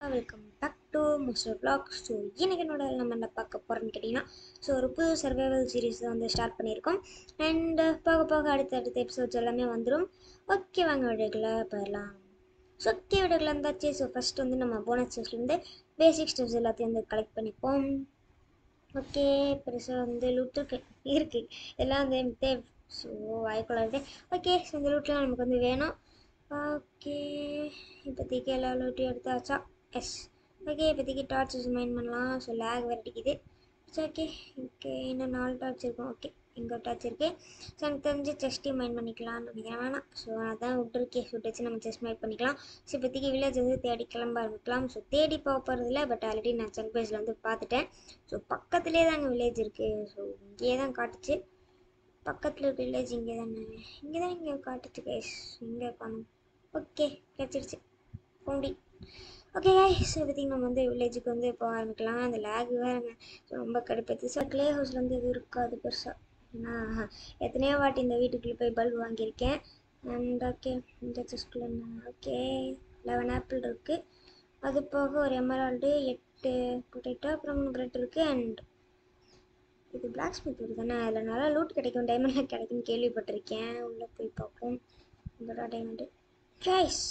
Welcome back to mister black so இன்னைக்கு என்னோட நம்ம என்ன பார்க்க போகிறோம்னு கேட்டிங்கன்னா ஸோ ஒரு புது சர்வைவல் சீரீஸ் வந்து ஸ்டார்ட் பண்ணியிருக்கோம் அண்ட் போக போக அடுத்த அடுத்த எபிசோட்ஸ் எல்லாமே வந்துடும் ஓகே வாங்க வீடியோக்குள்ள போயிடலாம் ஸோ ஓகே வீடியோக்குள்ள இருந்தாச்சு ஸோ ஃபஸ்ட் வந்து நம்ம போனஸ் செஸ்லேருந்து பேசிக் ஸ்டெப்ஸ் எல்லாத்தையும் வந்து கலெக்ட் பண்ணிப்போம் ஓகே பெருசாக வந்து லூட் இருக்கு இருக்கு எல்லாம் வந்து எனக்கு தேவை ஸோ வாய்க்குள்ளாது ஓகே ஸோ இந்த லூட்லாம் நமக்கு வந்து வேணும் ஓகே இப்போதைக்கு எல்லா லூட்டையும் எடுத்தாச்சா எஸ் ஓகே இப்போதைக்கு டார்ச்சஸ் மைண்ட் பண்ணலாம் ஸோ லேக் வரட்டிக்குது இட்ஸ் ஓகே ஓகே இன்னும் நாலு டார்ச் இருக்கும் ஓகே இங்கே டார்ச் இருக்குது ஸோ எனக்கு தெரிஞ்சு செஸ்ட்டையும் மைண்ட் பண்ணிக்கலாம்னு நினைக்கிறேன் வேணாம் ஸோ அதான் விட்டுருக்கே ஸோ வச்சு நம்ம செஸ்ட் மைண்ட் பண்ணிக்கலாம் ஸோ இப்போதைக்கு வில்லேஜ் வந்து தேடி கிளம்ப ஆரம்பிக்கலாம் ஸோ தேடி போக போகிறதில்ல பட் ஆல்ரெடி நான் சன் பேஸில் வந்து பார்த்துட்டேன் ஸோ பக்கத்துலேயே தாங்க வில்லேஜ் இருக்குது ஸோ இங்கேயே தான் காட்டுச்சு பக்கத்தில் இருக்க வில்லேஜ் இங்கே தானே இங்கே தான் இங்கே காட்டுச்சு கைஸ் இங்கே காணும் ஓகே கிடச்சிருச்சு பூண்டி ஓகே கைஸ் இப்போதைக்கு நம்ம வந்து வில்லேஜுக்கு வந்து போக ஆரம்பிக்கலாம் அந்த லேக் வேறுங்க ரொம்ப கடுப்பேற்று ஸோ க்ளே ஹவுஸில் வந்து எதுவும் இருக்காது பெருசாக நான் எத்தனையோ வாட்டி இந்த வீட்டுக்குள்ளே போய் பல்ப் வாங்கியிருக்கேன் அண்ட் ஓகே இந்த செஸ்டில் என்ன ஓகே லெவன் ஆப்பிள் இருக்குது அது போக ஒரு எமரால்டு எட்டு பொட்டேட்டோ அப்புறம் மூணு பிரெட் இருக்குது அண்ட் இது பிளாக் ஸ்மித் வீடு தானே அதில் நல்லா லூட் கிடைக்கும் டைமண்ட்லாம் கிடைக்கும்னு கேள்விப்பட்டிருக்கேன் உள்ளே போய் பார்ப்போம் இதோட டைமண்டு கைஸ்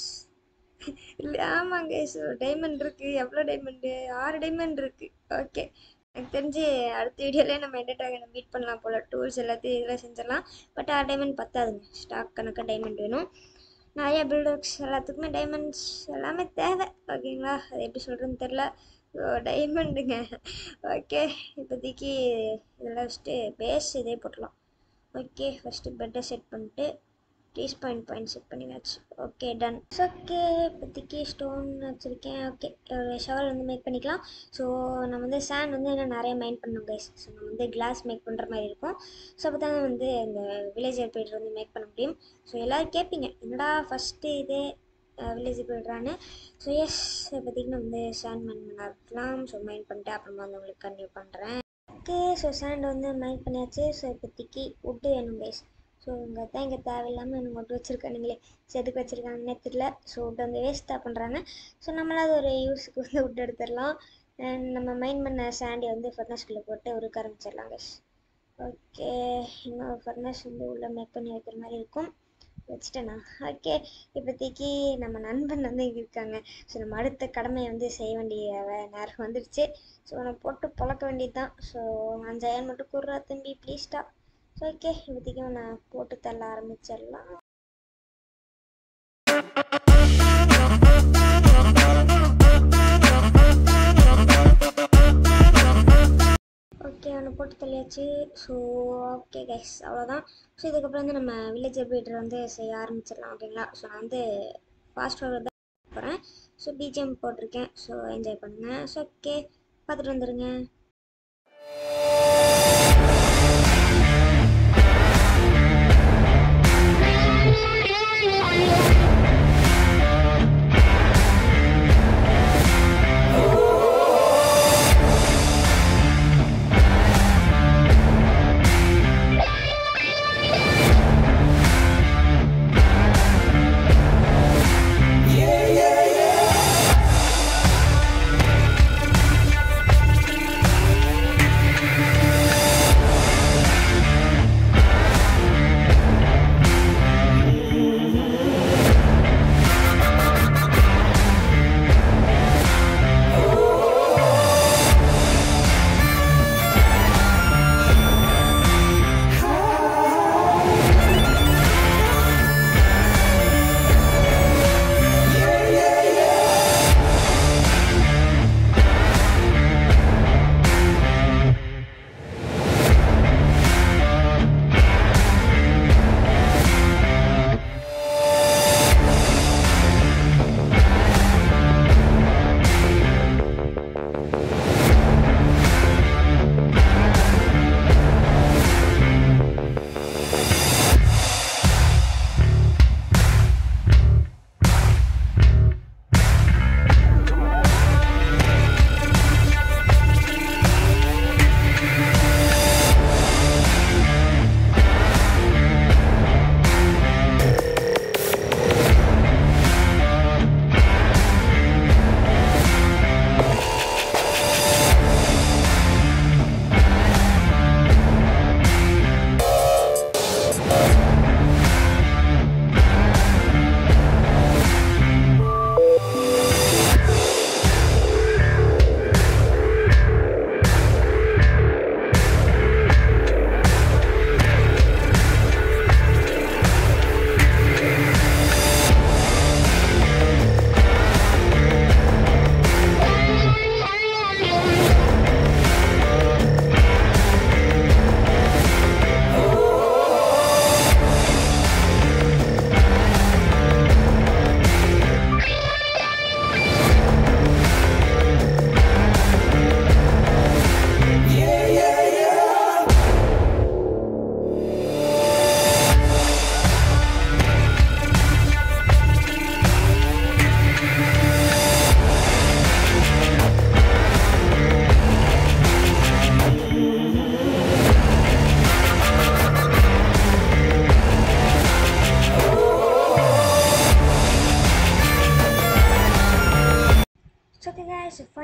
இல்லை ஆமாங்க ஸோ டைமண்ட் இருக்குது எவ்வளோ டைமண்டு ஆறு டைமண்ட் இருக்குது ஓகே எனக்கு தெரிஞ்சு அடுத்த வீடியோலேயே நம்ம எந்த ட்ராகனை மீட் பண்ணலாம் போல் டூல்ஸ் எல்லாத்தையும் இதில் செஞ்சிடலாம் பட் ஆறு டைமண்ட் பத்தாதுங்க ஸ்டாக் கணக்காக டைமண்ட் வேணும் நிறைய பில்டர்ஸ் எல்லாத்துக்குமே டைமண்ட்ஸ் எல்லாமே தேவை ஓகேங்களா அது எப்படி சொல்கிறதுன்னு தெரில டைமண்டுங்க ஓகே இப்போதைக்கு இதெல்லாம் வச்சுட்டு பேஸ் இதே போட்டலாம் ஓகே ஃபஸ்ட்டு பெட்டை செட் பண்ணிட்டு ப்ளீஸ் பாயிண்ட் பாயிண்ட் செட் பண்ணியாச்சு ஓகே டன் ஓகே இப்போதைக்கு ஸ்டோன் வச்சுருக்கேன் ஓகே ஒரு ஷவர் வந்து மேக் பண்ணிக்கலாம் ஸோ நம்ம வந்து சேண்ட் வந்து இன்னும் நிறைய மைண்ட் பண்ணோம் கைஸ் ஸோ நம்ம வந்து கிளாஸ் மேக் பண்ணுற மாதிரி இருக்கும் ஸோ அப்போ தான் வந்து இந்த வில்லேஜர் போய்ட்டு வந்து மேக் பண்ண முடியும் ஸோ எல்லோரும் கேட்பீங்க என்னடா ஃபஸ்ட்டு இதே வில்லேஜ் போய்ட்றான்னு ஸோ எஸ் இப்போதைக்கு நம்ம வந்து சேண்ட் மைண்ட் பண்ண இருக்கலாம் ஸோ மைண்ட் பண்ணிட்டு அப்புறமா வந்து உங்களுக்கு கன்டினியூ பண்ணுறேன் ஓகே ஸோ சேண்ட் வந்து மைண்ட் பண்ணியாச்சு ஸோ இப்போதைக்கு உட்டு வேணும் கைஸ் ஸோ இங்கே தான் இங்கே தேவையில்லாமல் எனக்கு ஒட்டு வச்சுருக்கானுங்களே ஸோ எதுக்கு வச்சுருக்காங்கன்னே தெரியல ஸோ விட்டு வந்து வேஸ்ட்டாக பண்ணுறாங்க ஸோ நம்மளாவது ஒரு யூஸுக்கு வந்து விட்டு எடுத்துடலாம் அண்ட் நம்ம மைண்ட் பண்ண சாண்டியை வந்து ஃபர்னஸ்குள்ளே போட்டு உருக்க ஆரம்பிச்சிடலாம் கைஸ் ஓகே இன்னும் ஃபர்னஸ் வந்து உள்ளே மேக் பண்ணி வைக்கிற மாதிரி இருக்கும் வச்சுட்டேண்ணா ஓகே இப்போதைக்கு நம்ம நண்பன் வந்து இங்கே இருக்காங்க ஸோ நம்ம அடுத்த கடமையை வந்து செய்ய வேண்டிய நேரம் வந்துடுச்சு ஸோ நான் போட்டு பழக்க வேண்டியது தான் ஸோ அஞ்சாயிரம் மட்டும் கூடுறா தம்பி ப்ளீஸ்டா ஸோ ஓகே இப்போதைக்கும் நான் போட்டு தள்ள ஆரம்பிச்சிடலாம் ஓகே அவனை போட்டு தள்ளியாச்சு ஸோ ஓகே கைஸ் அவ்வளோதான் ஸோ இதுக்கப்புறம் வந்து நம்ம வில்லேஜ் எபிரேட்டர் வந்து செய்ய ஆரம்பிச்சிடலாம் ஓகேங்களா ஸோ நான் வந்து ஃபாஸ்ட் ஃபார்வர்ட் தான் போகிறேன் ஸோ பிஜிஎம் போட்டிருக்கேன் ஸோ என்ஜாய் பண்ணுங்கள் ஸோ ஓகே பார்த்துட்டு வந்துடுங்க Yeah, yeah, yeah.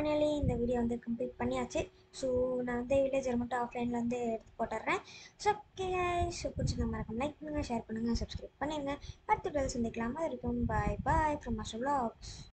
ஃபைனலி இந்த வீடியோ வந்து கம்ப்ளீட் பண்ணியாச்சு ஸோ நான் வந்து வில்லேஜர் மட்டும் ஆஃப்லைனில் வந்து எடுத்து போட்டுடுறேன் ஸோ ஓகே ஸோ பிடிச்சிருந்தா மறக்காம லைக் பண்ணுங்கள் ஷேர் பண்ணுங்கள் சப்ஸ்கிரைப் பண்ணிடுங்க அடுத்த வீடியோ சந்திக்கலாம் அது இருக்கும் bye bye from master vlogs